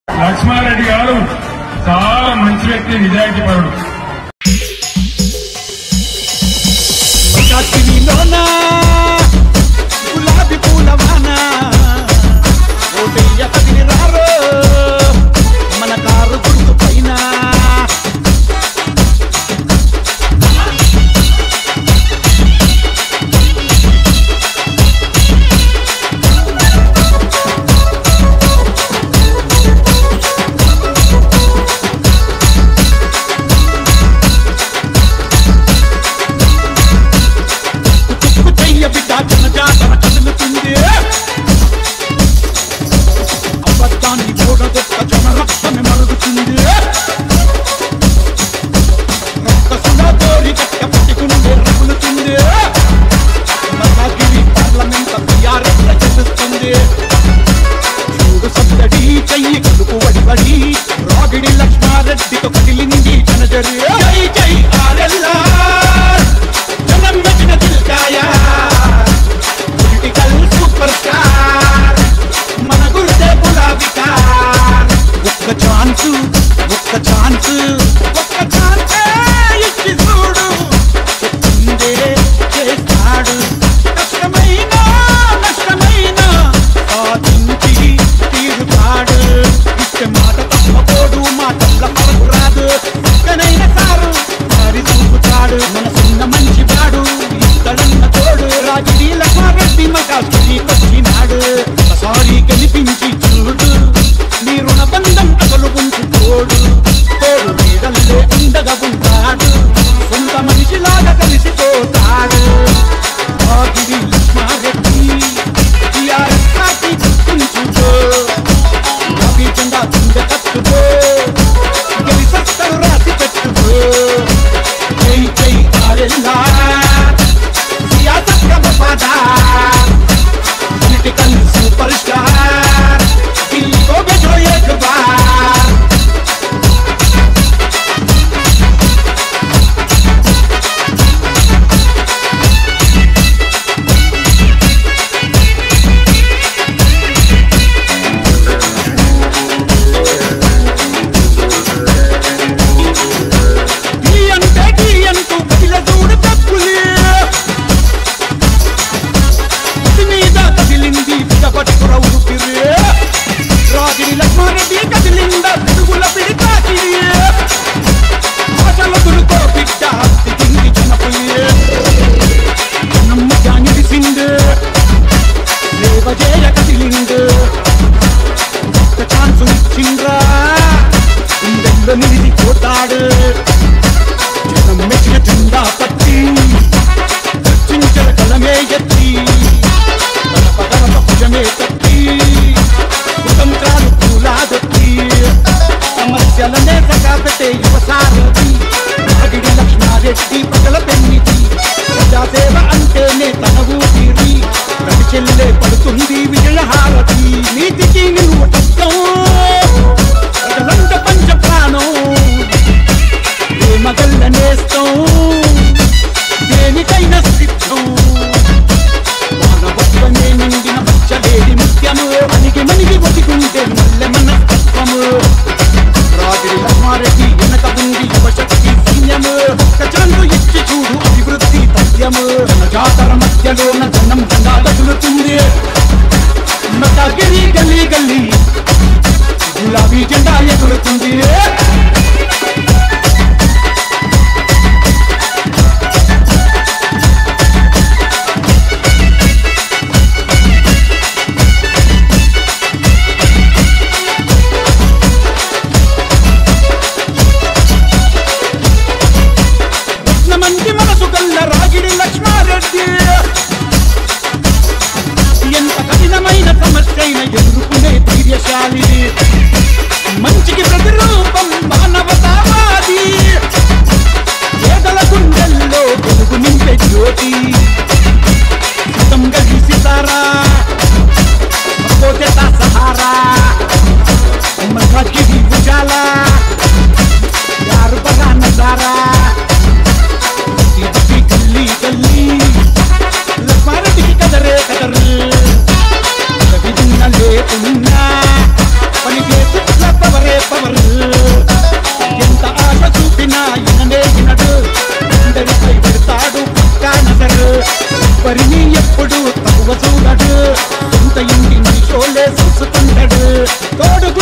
లక్ష్మారెడ్డి గారు చాలా మంచి వ్యక్తి నిజాయితీ పరుడు కాకినిలోన గులాబీ పూలవాన ఓటయ్య కదిలి రారో మన కారు గుర్తు పైన తుక్కు చెయ్య బిడ్డ జన జాతర కదులుతుంది అబద్ధాన్ని చూడగొక్క జన రక్తమే మరుగుతుంది రక్తసుల తోరి కట్ట పట్టుకుంటే రగులుతుంది మతాగిరి పార్లమెంట్ టీఆర్ఎస్ చెల్లుస్తుంది చూడు సందడి చెయ్యి కలుపు వడివడి రాగిడి లక్ష్మారెడ్డితో కదిలింది జనజరి జై జై ఆర్ఎల్ఆర్ జనం మెచ్చిన దిల్కాయ పొలిటికల్ సూపర్ స్టార్ మన గుర్తే గులాబీ కార్ ఒక్క ఛాన్స్ ఒక్క ఛాన్స్ ఒక్క ఛాన్స్ ఇచ్చి చూడు చెప్పిందే చేస్తాడు కష్టమైన నష్టమైన సాధించి తీరుతాడు ఇచ్చే మాట తప్పపోడు మాటల్ల పరకు రాదు పక్కనైన సారు మారి చూపుతాడు మన చిన్న మంచి వాడు ఇతడన్న తోడు రాజకీయ లక్ష్మారెడ్డి మగాష్కి వచ్చినాడు ఒకసారి గెలిపించి చూడు నీ రుణ బంధం అసలు ఉంచుకోడు తోడు నీడల్లే ఉండగా ఉంటాడు సొంత మనిషిలాగా కలిసిపోతాడు రాగిడి లక్ష్మారెడ్డి టీఆర్ఎస్ పార్టీ గుర్తుంచుకో రవి జెండా గుండె కట్టుకో గెలిసత్తరు రాసి పెట్టుకో జై జై ఆరెల్లార్ సియాసత్ का वफादार पॉलिटिकल सुपरस्टार दिल्ली को भेजो एक बार ఢీ అంటే ఢీ అంటూ కదిల చూడు తప్పులే ఇది మీద కదిలింది పిడపట్టుకుర ఊపిరి రాగిరి లక్ష్మారెడ్డి కదిలింద పిడుగుల పిడికాకిరి ఆశల దురుకో బిడ్డ దిగింది జనపులి జనమ్మ జానిసింది సేవ చేయ కదిలింది ఒక్క ఛాన్స్ ఇచ్చిండ్రా గుండెల్లో నిలిచి పోతాడు జనం మెచ్చిన జెండా పట్టి చర్చించల కలమే ఎత్తి గడప గడప భుజమే తట్టి కుతంత్రాలు పూలాదొత్తి సమస్యలనే సగాపెట్టే యువసారథి నాగిడి లక్ష్మారెడ్డి ప్రజల పెన్నిది ప్రజాసేవ అంటేనే తన ఊపిరి ప్రతి చెల్లె పడుతుంది విజయహారతి నీతికి నువ్వు తత్వం ప్రజలంట పంచ ప్రాణం ప్రేమగల్ల నేస్తం దేనికైనా సిద్ధం మానవత్వమే నిండిన పచ్చలేడి ముత్యము అనిగి మనిగి ఒదిగుంటే మల్లె మనస్తత్వము రాగిడి లక్ష్మారెడ్డి వెనక ఉంది యువశక్తి సైన్యము గజాలు ఇచ్చి చూడు అభివృద్ధి తథ్యము జన జాతర మధ్యలోన జనం జెండా తగులుతుంది మతగిరి గల్లీ గల్లీ గులాబీ జెండా ఎగురుతుంది మంది మనసు గల్ల రాగిడి లక్ష్మారెడ్డి ఎంత కఠినమైన సమస్య అయిన ఎదుర్కొనే ధైర్యశాలి మంచికి ప్రతిరూపం పవరే పవర్ ఎంత ఆశ చూపినా ఇననే ఇనడు అందరిపై పెడతాడు పక్కా నజరు ఎవరిని ఎప్పుడు తక్కువ చూడడు సొంత ఇంటి మనిషోలే చూసుకుంటాడు తోడు